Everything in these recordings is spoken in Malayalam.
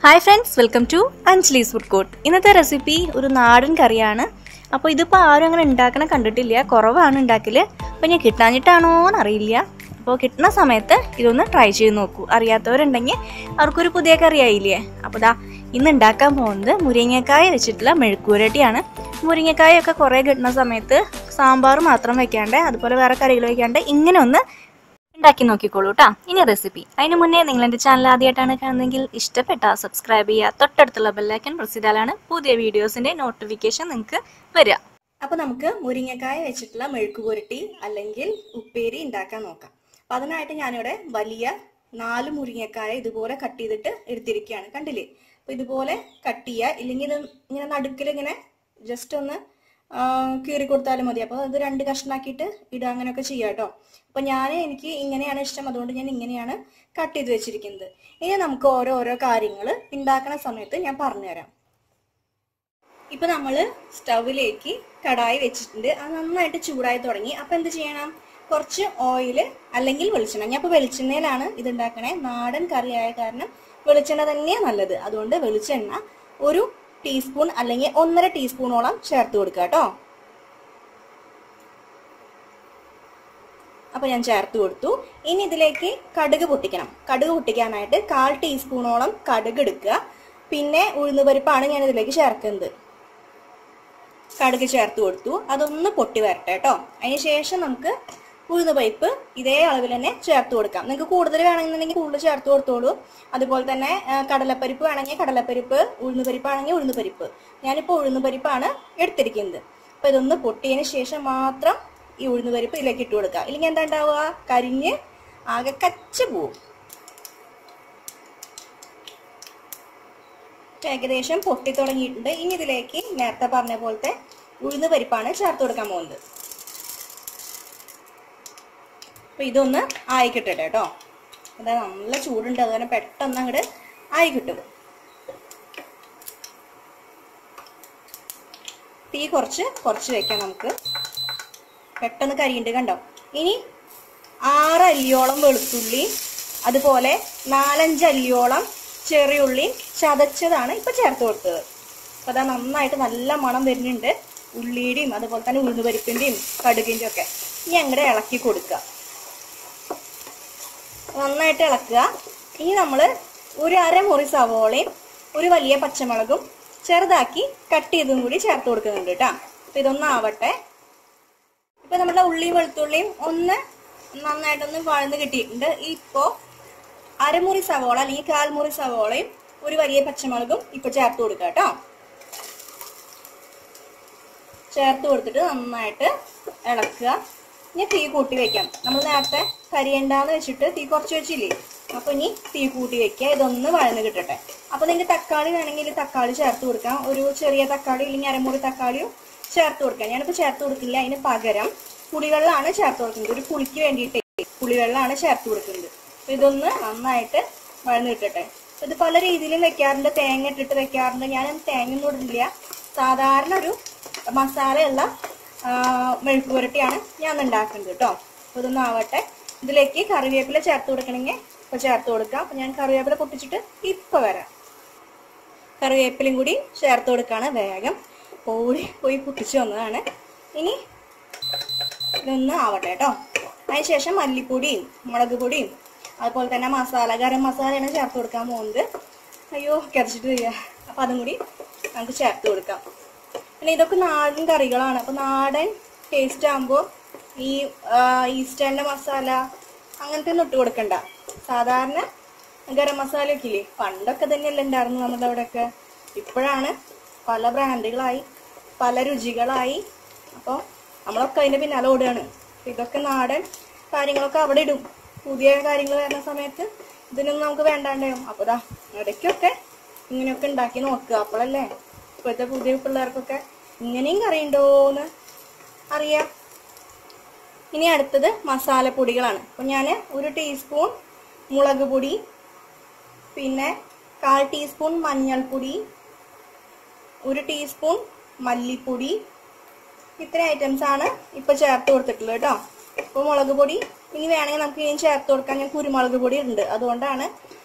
hi friends welcome to Anjali's food court ഇന്നത്തെ റെസിപ്പി ഒരു നാടൻ കറിയാണ് അപ്പോൾ ഇതിപ്പോൾ ആരും അങ്ങനെ ഉണ്ടാക്കണം കണ്ടിട്ടില്ല കുറവാണ് ഉണ്ടാക്കൽ അപ്പോൾ ഞാൻ കിട്ടാഞ്ഞിട്ടാണോ എന്നറിയില്ല അപ്പോൾ കിട്ടുന്ന സമയത്ത് ഇതൊന്ന് ട്രൈ ചെയ്ത് നോക്കൂ അറിയാത്തവരുണ്ടെങ്കിൽ അവർക്കൊരു പുതിയ കറി ആയില്ലേ അപ്പോൾ ദാ ഇന്ന് ഉണ്ടാക്കാൻ പോകുന്നത് മുരിങ്ങക്കായ വെച്ചിട്ടുള്ള മെഴുക്കുരട്ടിയാണ് മുരിങ്ങക്കായൊക്കെ കുറേ കിട്ടുന്ന സമയത്ത് സാമ്പാർ മാത്രം വെക്കാണ്ട് അതുപോലെ വേറെ കറികൾ വെക്കാണ്ട് ഇങ്ങനെ ഒന്ന് ഉണ്ടാക്കി നോക്കിക്കോളൂ കേട്ടോ ഇനി റെസിപ്പി അതിന് മുന്നേ നിങ്ങൾ എൻ്റെ ചാനൽ ആദ്യമായിട്ടാണ് കാണുന്നതെങ്കിൽ ഇഷ്ടപ്പെട്ട സബ്സ്ക്രൈബ് ചെയ്യുക തൊട്ടടുത്തുള്ള ബെല്ലൈക്കൻ പ്രസ് ചെയ്താലാണ് പുതിയ വീഡിയോസിൻ്റെ നോട്ടിഫിക്കേഷൻ നിങ്ങൾക്ക് വരിക അപ്പോൾ നമുക്ക് മുരിങ്ങക്കായ വെച്ചിട്ടുള്ള മെഴുക്ക് പുരട്ടി അല്ലെങ്കിൽ ഉപ്പേരി ഉണ്ടാക്കാൻ നോക്കാം അപ്പം അതിനായിട്ട് ഞാനിവിടെ വലിയ നാല് മുരിങ്ങക്കായ ഇതുപോലെ കട്ട് ചെയ്തിട്ട് എടുത്തിരിക്കുകയാണ് കണ്ടില്ലേ അപ്പോൾ ഇതുപോലെ കട്ട് ചെയ്യുക ഇല്ലെങ്കിൽ ഇത് ഇങ്ങനെ നടുക്കിൽ ഇങ്ങനെ ജസ്റ്റ് ഒന്ന് ആ, കീറി കൊടുത്താലും മതി അപ്പോൾ ഇത് രണ്ട് കഷ്ണാക്കിയിട്ട് ഇടുക അങ്ങനെയൊക്കെ ചെയ്യാം കേട്ടോ അപ്പോൾ ഞാൻ എനിക്ക് ഇങ്ങനെയാണ് ഇഷ്ടം അതുകൊണ്ട് ഞാൻ ഇങ്ങനെയാണ് കട്ട് ചെയ്ത് വെച്ചിരിക്കുന്നത് ഇനി നമുക്ക് ഓരോ ഓരോ കാര്യങ്ങൾ ഉണ്ടാക്കുന്ന സമയത്ത് ഞാൻ പറഞ്ഞുതരാം ഇപ്പൊ നമ്മൾ സ്റ്റൗവിലേക്ക് കടായി വെച്ചിട്ടുണ്ട് അത് നന്നായിട്ട് ചൂടായി തുടങ്ങി അപ്പൊ എന്ത് ചെയ്യണം കുറച്ച് ഓയിൽ അല്ലെങ്കിൽ വെളിച്ചെണ്ണ ഞാൻ ഇപ്പൊ വെളിച്ചെണ്ണയിലാണ് ഇത് ഉണ്ടാക്കണേ നാടൻ കറിയായ കാരണം വെളിച്ചെണ്ണ തന്നെയാണ് നല്ലത് അതുകൊണ്ട് വെളിച്ചെണ്ണ ഒരു ടീസ്പൂൺ അല്ലെങ്കിൽ ഒന്നര ടീസ്പൂണോളം ചേർത്ത് കൊടുക്കുക കേട്ടോ അപ്പൊ ഞാൻ ചേർത്ത് കൊടുത്തു ഇനി ഇതിലേക്ക് കടുക് പൊട്ടിക്കണം കടുക് പൊട്ടിക്കാനായിട്ട് കാൽ ടീസ്പൂണോളം കടുക് എടുക്കുക പിന്നെ ഉഴുന്നുപരിപ്പാണ് ഞാൻ ഇതിലേക്ക് ചേർക്കുന്നത് കടുക് ചേർത്ത് കൊടുത്തു അതൊന്ന് പൊട്ടി വരട്ടെ കേട്ടോ അതിന് ശേഷം നമുക്ക് ഉഴുന്ന് പരിപ്പ് ഇതേ അളവിൽ തന്നെ ചേർത്ത് കൊടുക്കാം നിങ്ങൾക്ക് കൂടുതൽ വേണമെന്നുണ്ടെങ്കിൽ കൂടുതൽ ചേർത്ത് കൊടുത്തോളൂ അതുപോലെ തന്നെ ആ, കടലപ്പരിപ്പ് വേണമെങ്കിൽ കടലപ്പരിപ്പ് ഉഴുന്ന് പരിപ്പാണെങ്കിൽ ഉഴുന്ന് പരിപ്പ് ഞാനിപ്പോൾ ഉഴുന്ന് പരിപ്പാണ് എടുത്തിരിക്കുന്നത് അപ്പോൾ ഇതൊന്ന് പൊട്ടിയതിന് ശേഷം മാത്രം ഈ ഉഴുന്ന് പരിപ്പ് ഇതിലേക്ക് ഇട്ട് കൊടുക്കുക ഇല്ലെങ്കിൽ എന്താ ഉണ്ടാവുക കരിഞ്ഞ് ആകെ കച്ച് പോവും ഏകദേശം പൊട്ടി തുടങ്ങിയിട്ടുണ്ട് ഇനി ഇതിലേക്ക് നേരത്തെ പറഞ്ഞ പോലത്തെ ഉഴുന്ന് പരിപ്പാണ് ചേർത്ത് കൊടുക്കാൻ പോകുന്നത് അപ്പൊ ഇതൊന്ന് ആയി കിട്ടട്ടെ കേട്ടോ അതാ നല്ല ചൂടുണ്ട് അതുപോലെ പെട്ടെന്ന് അങ്ങോട്ട് ആയി കിട്ടും തീ കുറച്ച് കുറച്ച് വെക്കാം നമുക്ക് പെട്ടെന്ന് കരിയുണ്ട് കണ്ടോ ഇനി ആറ് അല്ലിയോളം വെളുത്തുള്ളി അതുപോലെ നാലഞ്ച് അല്ലിയോളം ചെറിയുള്ളി ചതച്ചതാണ് ഇപ്പൊ ചേർത്ത് കൊടുത്തത് അപ്പൊ അതാ നന്നായിട്ട് നല്ല മണം വരുന്നുണ്ട് ഉള്ളിയുടെയും അതുപോലെ തന്നെ ഉഴുന്നുപരിപ്പിന്റെയും കടുകിന്റെയും ഒക്കെ ഇനി അങ്ങോട്ട് ഇളക്കി കൊടുക്കുക നന്നായിട്ട് ഇളക്കുക ഇനി നമ്മൾ ഒരു അരമുറി സവോളയും ഒരു വലിയ പച്ചമുളകും ചെറുതാക്കി കട്ട് ചെയ്തും കൂടി ചേർത്ത് കൊടുക്കുന്നുണ്ട് കേട്ടോ അപ്പൊ ഇതൊന്നും ആവട്ടെ ഇപ്പൊ നമ്മുടെ ഉള്ളിയും വെളുത്തുള്ളിയും ഒന്ന് നന്നായിട്ടൊന്ന് വഴന്ന് കിട്ടിയിട്ടുണ്ട് ഇപ്പോ അരമുറി സവോള അല്ലെങ്കിൽ കാൽമുറി സവോളയും ഒരു വലിയ പച്ചമുളകും ഇപ്പൊ ചേർത്ത് കൊടുക്കുക കേട്ടോ ചേർത്ത് കൊടുത്തിട്ട് നന്നായിട്ട് ഇളക്കുക ഇനി തീ കൂട്ടി വെക്കാം നമ്മൾ നേരത്തെ കരിയണ്ടാന്ന് വെച്ചിട്ട് തീ കുറച്ച് വെച്ചില്ലേ അപ്പൊ ഇനി തീ കൂട്ടി വെക്കുക ഇതൊന്ന് വഴന്ന് കിട്ടട്ടെ അപ്പൊ നിങ്ങൾക്ക് തക്കാളി വേണമെങ്കിൽ തക്കാളി ചേർത്ത് കൊടുക്കാം ഒരു ചെറിയ തക്കാളി അല്ലെങ്കിൽ അരമുറി തക്കാളിയും ചേർത്ത് കൊടുക്കാം ഞാനിപ്പോ ചേർത്ത് കൊടുക്കില്ല അതിന് പകരം പുളിവെള്ളമാണ് ചേർത്ത് കൊടുക്കുന്നത് ഒരു പുളിക്ക് വേണ്ടിയിട്ട് പുളിവെള്ളമാണ് ചേർത്ത് കൊടുക്കുന്നത് അപ്പൊ ഇതൊന്ന് നന്നായിട്ട് വഴന്ന് കിട്ടട്ടെ അപ്പൊ ഇത് പല രീതിയിലും വെക്കാറുണ്ട് തേങ്ങ ഇട്ടിട്ട് വെക്കാറുണ്ട് ഞാൻ തേങ്ങ ഒന്നും ഇടില്ല സാധാരണ ഒരു മസാലയുള്ള ആ, മെഴുക്ക് പുരട്ടിയാണ് ഞാൻ ഉണ്ടാക്കുന്നത് കേട്ടോ അപ്പൊ ഇതൊന്നും ആവട്ടെ ഇതിലേക്ക് കറിവേപ്പില ചേർത്ത് കൊടുക്കണമെങ്കിൽ ഇപ്പൊ ചേർത്ത് കൊടുക്കാം അപ്പൊ ഞാൻ കറിവേപ്പില പൊട്ടിച്ചിട്ട് ഇപ്പൊ വരാം കറിവേപ്പിലയും കൂടി ചേർത്ത് കൊടുക്കാണ് വേഗം ഓടി പോയി പൊട്ടിച്ച് വന്നതാണ് ഇനി ഇതൊന്ന് ആവട്ടെ കേട്ടോ അതിനുശേഷം മല്ലിപ്പൊടിയും മുളക് പൊടിയും അതുപോലെ തന്നെ മസാല ഗരം മസാലയാണ് ചേർത്ത് കൊടുക്കാൻ പോകുന്നത് അയ്യോ കിടച്ചിട്ട് വരിക അപ്പൊ അതും കൂടി നമുക്ക് ചേർത്ത് കൊടുക്കാം പിന്നെ ഇതൊക്കെ നാടൻ കറികളാണ് അപ്പൊ നാടൻ ടേസ്റ്റ് ആകുമ്പോൾ ഈ ആ, ഈസ്റ്റേണിന്റെ മസാല അങ്ങനത്തെ ഒന്നും ഇട്ട് കൊടുക്കണ്ട സാധാരണ ഗരം മസാല ഒക്കെ ഇല്ലേ പണ്ടൊക്കെ തന്നെയല്ലേ ഉണ്ടായിരുന്നു നമ്മുടെ അവിടെയൊക്കെ ഇപ്പോഴാണ് പല ബ്രാൻഡുകളായി പല രുചികളായി അപ്പോൾ നമ്മളൊക്കെ അതിന്റെ പിന്നാലെ ഓടുകയാണ് അപ്പൊ ഇതൊക്കെ നാടൻ കാര്യങ്ങളൊക്കെ അവിടെ ഇടും പുതിയ കാര്യങ്ങൾ വരുന്ന സമയത്ത് ഇതിനൊന്നും നമുക്ക് വേണ്ടാണ്ടാവും അപ്പൊ ദാ ഇടയ്ക്കൊക്കെ ഇങ്ങനെയൊക്കെ ഉണ്ടാക്കി നോക്കുക അപ്പോഴല്ലേ ഇപ്പോഴത്തെ പുതിയ പിള്ളേർക്കൊക്കെ ഇങ്ങനെയും കറിയുണ്ടോന്ന് അറിയാം ഇനി അടുത്തത് മസാലപ്പൊടികളാണ് അപ്പൊ ഞാൻ ഒരു ടീസ്പൂൺ മുളക് പൊടി പിന്നെ കാൽ ടീസ്പൂൺ മഞ്ഞൾപ്പൊടി ഒരു ടീസ്പൂൺ മല്ലിപ്പൊടി ഇത്ര ഐറ്റംസ് ആണ് ഇപ്പൊ ചേർത്ത് കൊടുത്തിട്ടുള്ളത് കേട്ടോ അപ്പോൾ മുളക് പൊടി ഇനി വേണമെങ്കിൽ നമുക്ക് ഇനി ചേർത്ത് കൊടുക്കാൻ ഞാൻ കുരുമുളക് പൊടി ഉണ്ട് അതുകൊണ്ടാണ്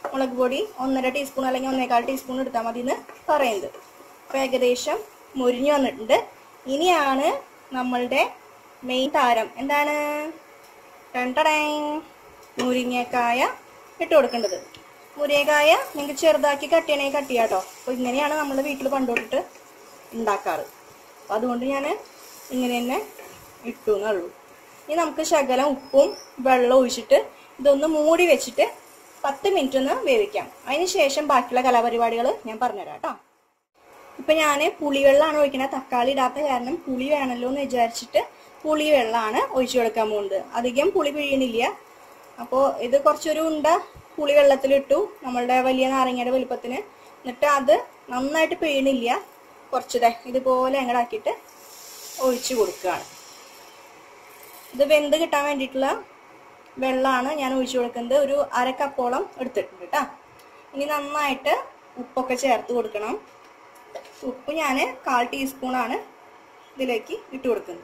മുളക് പൊടി ഒന്നര ടീസ്പൂൺ അല്ലെങ്കിൽ ഒന്നേകാൽ ടീസ്പൂൺ എടുത്താൽ മതി എന്ന് പറയുന്നത് അപ്പോൾ ഏകദേശം മുരിഞ്ഞു വന്നിട്ടുണ്ട് ഇനിയാണ് നമ്മളുടെ മെയിൻ താരം എന്താണ് രണ്ടടേ മുരിങ്ങക്കായ ഇട്ട് കൊടുക്കേണ്ടത് മുരിങ്ങക്കായ നിങ്ങൾക്ക് ചെറുതാക്കി കട്ട് ചെയ്യണമെങ്കിൽ കട്ട് ചെയ്യാം കേട്ടോ അപ്പോൾ ഇങ്ങനെയാണ് നമ്മൾ വീട്ടിൽ പണ്ടോട്ടിട്ട് ഉണ്ടാക്കാറ് അപ്പോൾ അതുകൊണ്ട് ഞാൻ ഇങ്ങനെ തന്നെ ഇട്ടു എന്നുള്ളൂ ഇനി നമുക്ക് ശകലം ഉപ്പും വെള്ളം ഒഴിച്ചിട്ട് ഇതൊന്ന് മൂടി വെച്ചിട്ട് പത്ത് മിനിറ്റ് ഒന്ന് വേവിക്കാം അതിന് ശേഷം ബാക്കിയുള്ള കലാപരിപാടികൾ ഞാൻ പറഞ്ഞുതരാം കേട്ടോ ഇപ്പൊ ഞാൻ പുളിവെള്ളമാണ് ഒഴിക്കുന്നത് തക്കാളി ഇടാത്ത കാരണം പുളി വേണമല്ലോ എന്ന് വിചാരിച്ചിട്ട് പുളി വെള്ളമാണ് ഒഴിച്ചു കൊടുക്കാൻ പോകുന്നത് അധികം പുളി പിഴിയണില്ല അപ്പോൾ ഇത് കുറച്ചൊരു ഉണ്ട പുളി വെള്ളത്തിലിട്ടു നമ്മളുടെ വലിയ നാരങ്ങയുടെ വലുപ്പത്തിന് എന്നിട്ട് അത് നന്നായിട്ട് പിഴിയണില്ല കുറച്ചതേ ഇതുപോലെ അങ്ങടാക്കിയിട്ട് ഒഴിച്ചു കൊടുക്കുകയാണ് ഇത് വെന്ത് കിട്ടാൻ വേണ്ടിയിട്ടുള്ള വെള്ളമാണ് ഞാൻ ഒഴിച്ചു കൊടുക്കുന്നത് ഒരു അര കപ്പോളം എടുത്തിട്ടുണ്ട് കേട്ടോ ഇനി നന്നായിട്ട് ഉപ്പൊക്കെ ചേർത്ത് കൊടുക്കണം ഉപ്പ് ഞാൻ കാൽ ടീസ്പൂണാണ് ഇതിലേക്ക് ഇട്ട് കൊടുക്കുന്നത്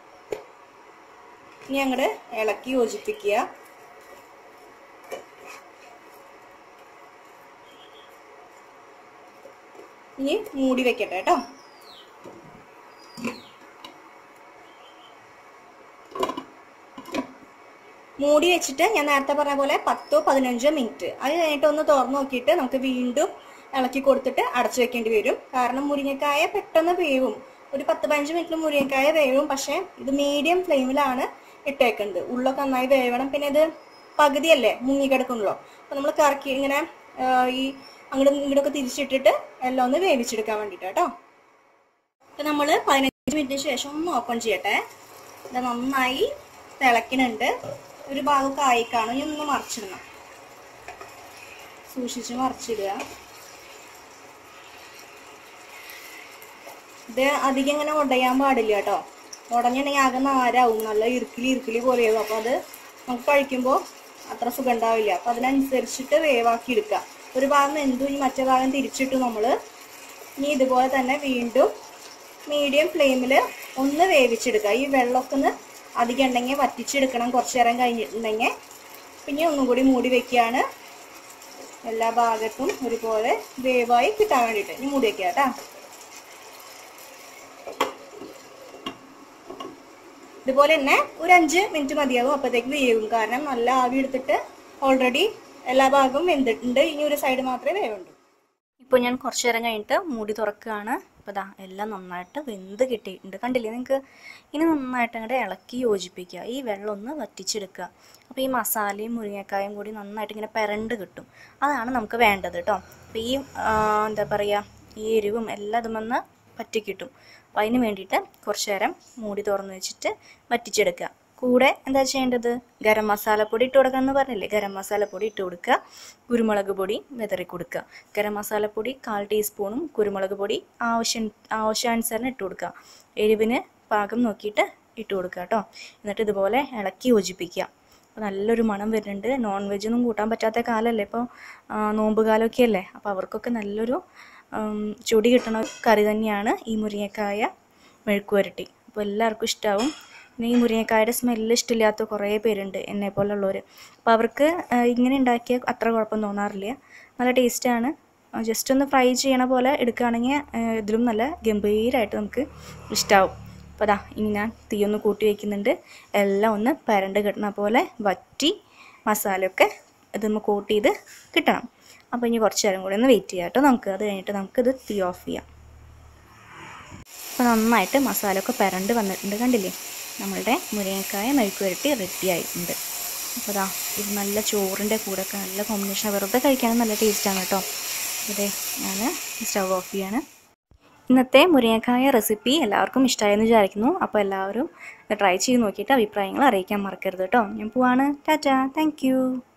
ഇനി അങ്ങോട്ട് ഇളക്കി യോജിപ്പിക്കുക ഇനി മൂടി വെക്കട്ടെ കേട്ടോ മൂടി വെച്ചിട്ട് ഞാൻ നേരത്തെ പറഞ്ഞ പോലെ പത്തോ പതിനഞ്ചോ മിനിറ്റ് അത് കഴിഞ്ഞിട്ട് ഒന്ന് തുറന്നു നോക്കിയിട്ട് നമുക്ക് വീണ്ടും ഇളക്കി കൊടുത്തിട്ട് അടച്ചു വെക്കേണ്ടി വരും കാരണം മുരിങ്ങക്കായ പെട്ടെന്ന് വേവും ഒരു പത്ത് പതിനഞ്ച് മിനിറ്റിൽ മുരിങ്ങക്കായ വേവും പക്ഷെ ഇത് മീഡിയം ഫ്ലെയിമിലാണ് ഇട്ടേക്കുന്നത് ഉള്ളൊക്കെ നന്നായി വേവണം പിന്നെ ഇത് പകുതിയല്ലേ മുങ്ങി കിടക്കുന്നുള്ളൂ അപ്പൊ നമ്മൾ കറക്കി ഇങ്ങനെ ആ, ഈ അങ്ങോട്ടും ഇങ്ങോട്ടൊക്കെ തിരിച്ചിട്ടിട്ട് എല്ലാം ഒന്ന് വേവിച്ചെടുക്കാൻ വേണ്ടിയിട്ട് കേട്ടോ അപ്പൊ നമ്മൾ പതിനഞ്ച് മിനിറ്റിന് ശേഷം ഒന്ന് ഓപ്പൺ ചെയ്യട്ടെ ഇത് നന്നായി തിളക്കുന്നുണ്ട് ഒരു ഭാഗം കായ്ക്കാണ് ഇനി ഒന്ന് മറിച്ചിടണം സൂക്ഷിച്ച് മറിച്ചിടുക ഇത് അധികം ഇങ്ങനെ ഉടയാൻ പാടില്ല കേട്ടോ ഉടഞ്ഞിട്ടുണ്ടെങ്കിൽ ആകെ നാരാവും നല്ല ഇറുക്കിലി ഇറുക്കിലി പോലെയാവും അപ്പോൾ അത് നമുക്ക് കഴിക്കുമ്പോൾ അത്ര സുഖം ഉണ്ടാവില്ല അപ്പം അതിനനുസരിച്ചിട്ട് വേവാക്കി എടുക്കുക ഒരു ഭാഗം എന്തും ഈ മറ്റേ ഭാഗം തിരിച്ചിട്ടു നമ്മൾ ഇനി ഇതുപോലെ തന്നെ വീണ്ടും മീഡിയം ഫ്ലെയിമിൽ ഒന്ന് വേവിച്ചെടുക്കുക ഈ വെള്ളമൊക്കെ ഒന്ന് അധികം ഉണ്ടെങ്കിൽ വറ്റിച്ചെടുക്കണം കുറച്ച് നേരം കഴിഞ്ഞിട്ടുണ്ടെങ്കിൽ പിന്നെ ഒന്നും കൂടി മൂടി വെക്കുകയാണ് എല്ലാ ഭാഗത്തും ഒരുപോലെ വേവായി കിട്ടാൻ വേണ്ടിയിട്ട് ഇനി മൂടി വെക്കുക കേട്ടോ ഇതുപോലെ തന്നെ ഒരു അഞ്ച് മിനിറ്റ് മതിയാവും അപ്പോഴത്തേക്ക് വേവും കാരണം നല്ല ആവി എടുത്തിട്ട് ഓൾറെഡി എല്ലാ ഭാഗവും വെന്തിട്ടുണ്ട് ഇനി ഒരു സൈഡ് മാത്രമേ വേവുള്ളൂ ഇപ്പോൾ ഞാൻ കുറച്ച് നേരം കഴിഞ്ഞിട്ട് മൂടി തുറക്കുകയാണ് അപ്പോൾ ദാ എല്ലാം നന്നായിട്ട് വെന്ത് കിട്ടിയിട്ടുണ്ട് കണ്ടില്ലേ നിങ്ങൾക്ക് ഇനി നന്നായിട്ട് അങ്ങോട്ട് ഇളക്കി യോജിപ്പിക്കുക ഈ വെള്ളം ഒന്ന് വറ്റിച്ചെടുക്കുക അപ്പോൾ ഈ മസാലയും മുരിങ്ങക്കായും കൂടി നന്നായിട്ട് ഇങ്ങനെ പെരണ്ട് കിട്ടും അതാണ് നമുക്ക് വേണ്ടത് കേട്ടോ അപ്പോൾ ഈ ആ, എന്താ പറയുക ഈ എരിവും എല്ലാം ഇതുമെന്ന് പറ്റി കിട്ടും അപ്പോൾ അതിന് വേണ്ടിയിട്ട് കുറച്ച് നേരം മൂടി തുറന്ന് വെച്ചിട്ട് വറ്റിച്ചെടുക്കുക കൂടെ എന്താ ചെയ്യേണ്ടത് ഗരം മസാലപ്പൊടി ഇട്ട് കൊടുക്കണം എന്ന് പറഞ്ഞില്ലേ ഗരം മസാലപ്പൊടി ഇട്ട് കൊടുക്കുക കുരുമുളക് പൊടി വിതറി കൊടുക്കുക ഗരം മസാലപ്പൊടി കാൽ ടീസ്പൂണും കുരുമുളക് പൊടി ആവശ്യം ആവശ്യാനുസരണം ഇട്ട് കൊടുക്കുക എരിവിന് പാകം നോക്കിയിട്ട് ഇട്ട് കൊടുക്കുക കേട്ടോ എന്നിട്ട് ഇതുപോലെ ഇളക്കി യോജിപ്പിക്കുക അപ്പോൾ നല്ലൊരു മണം വരുന്നുണ്ട് നോൺ വെജ് ഒന്നും കൂട്ടാൻ പറ്റാത്ത കാലമല്ലേ ഇപ്പോൾ നോമ്പ് കാലമൊക്കെ അല്ലേ അപ്പോൾ അവർക്കൊക്കെ നല്ലൊരു ഉം, ചുടി കിട്ടണ കറി തന്നെയാണ് ഈ മുരിങ്ങക്കായ മെഴുക്കുവരട്ടി അപ്പോൾ എല്ലാവർക്കും ഇഷ്ടാവും പിന്നെ ഈ മുരിങ്ങക്കായുടെ സ്മെല്ല് ഇഷ്ടമില്ലാത്ത കുറേ പേരുണ്ട് എന്നെ പോലുള്ളവർ അപ്പോൾ അവർക്ക് ആ, ഇങ്ങനെ ഉണ്ടാക്കിയാൽ അത്ര കുഴപ്പം തോന്നാറില്ല നല്ല ടേസ്റ്റാണ് ജസ്റ്റ് ഒന്ന് ഫ്രൈ ചെയ്യണ പോലെ എടുക്കുകയാണെങ്കിൽ ആ, ഇതിലും നല്ല ഗംഭീരമായിട്ട് നമുക്ക് ഇഷ്ടാവും അപ്പോൾ അതാ ഇനി ഞാൻ തീ ഒന്ന് കൂട്ടി വയ്ക്കുന്നുണ്ട് എല്ലാം ഒന്ന് പരണ്ട് കിട്ടണ പോലെ വറ്റി മസാലയൊക്കെ ഇതൊന്ന് കോട്ട് ചെയ്ത് കിട്ടണം അപ്പോൾ ഇനി കുറച്ച് നേരം കൂടി ഒന്ന് വെയിറ്റ് ചെയ്യാം കേട്ടോ നമുക്ക് അത് കഴിഞ്ഞിട്ട് നമുക്കിത് തീ ഓഫ് ചെയ്യാം അപ്പോൾ നന്നായിട്ട് മസാല ഒക്കെ പരണ്ട് വന്നിട്ടുണ്ട് കണ്ടില്ലേ നമ്മളുടെ മുരിങ്ങക്കായ മെഴുക്ക് പുരട്ടി റെഡി ആയിട്ടുണ്ട് അപ്പോൾ അതാ ഇത് നല്ല ചോറിൻ്റെ കൂടെ ഒക്കെ നല്ല കോമ്പിനേഷൻ വെറുതെ കഴിക്കാനും നല്ല ടേസ്റ്റാണ് കേട്ടോ അതെ ഞാൻ സ്റ്റവ് ഓഫ് ചെയ്യാണ് ഇന്നത്തെ മുരിങ്ങക്കായ റെസിപ്പി എല്ലാവർക്കും ഇഷ്ടമായെന്ന് വിചാരിക്കുന്നു അപ്പോൾ എല്ലാവരും ട്രൈ ചെയ്ത് നോക്കിയിട്ട് അഭിപ്രായങ്ങൾ അറിയിക്കാൻ മറക്കരുത് കേട്ടോ ഞാൻ പോവാണ് ടാറ്റാ താങ്ക്